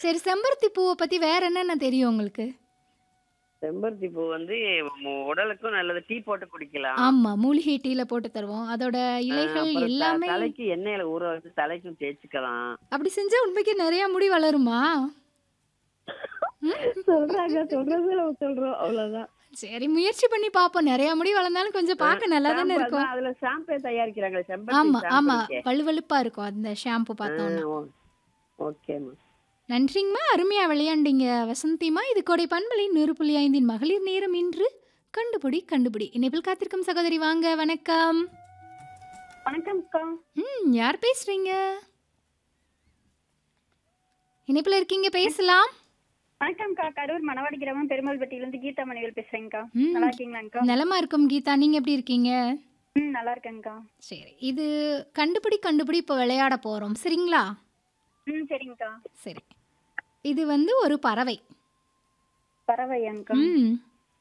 சரி செம்பருத்தி பூவை பத்தி வேற என்னென்ன தெரியும் உங்களுக்கு? செம்பருத்தி பூ வந்து மு உடலுக்கும் நல்லது. டீ போட்டு குடிக்கலாம். ஆமா. மூலிகை டீல போட்டு தருவோம். அதோட அ இலைகள் அப்புறம் த எல்லாமே தலைக்கு எண்ணெயில ஊற வச்சு தலைக்கும் தேய்ச்சுக்கலாம். அப்படி செஞ்சா உண்மைக்கு நெறைய முடி வளருமா? ம். சொல்றாங்க. சொல்றது நம்ம சொல்றோம். அவ்வளோதான். சரி முயற்சி பண்ணி பார்ப்போம். நெறைய முடி வளர்ந்தாலும் கொஞ்சம் அ பார்க்க நல்லா தானே ஷாம்பு இருக்கும். அதான் அதுல ஷாம்பே தயாரிக்கிறாங்களே. செம்பருத்தி ஆமா, ஷாம்பு ஆமா. இருக்கே. வழுவழுப்பா இருக்கும் அந்த ஷாம்பு ஆ பார்த்தோம்னா. ஓ ஓகேம்மா. நன்றிங்கம்மா. அருமையா விளையாண்டீங்க வசந்திம்மா. இது கோடை பண்பலை 100.5 மகளிர் நேரம் இன்று கண்டுபிடி கண்டுபிடி. இணைப்பில் காத்திருக்கும் சகோதரி வாங்க. வணக்கம். வணக்கம்க்கா. ம். யார் பேசுறீங்க? இணைப்பில இருக்கீங்க பேசலாம். வணக்கம்க்கா. கரூர் மணவாடி கிராமம் பெருமாள்பட்டியிலேருந்து கீதா மணிவேல் பேசுறேங்க்கா. ம். நல்லா இருக்கீங்களாங்க்கா? நலமா இருக்கும் கீதா. நீங்க எப்படி இருக்கீங்க? ம் நல்லா இருக்கேங்க்கா. சரி. இது கண்டுபிடி கண்டுபிடி இப்போ விளையாட போறோம். சரிங்களா? ம் சரிங்கக்கா. சரி. இது வந்து ஒரு பறவை. பறவையாங்க்கா? ம்.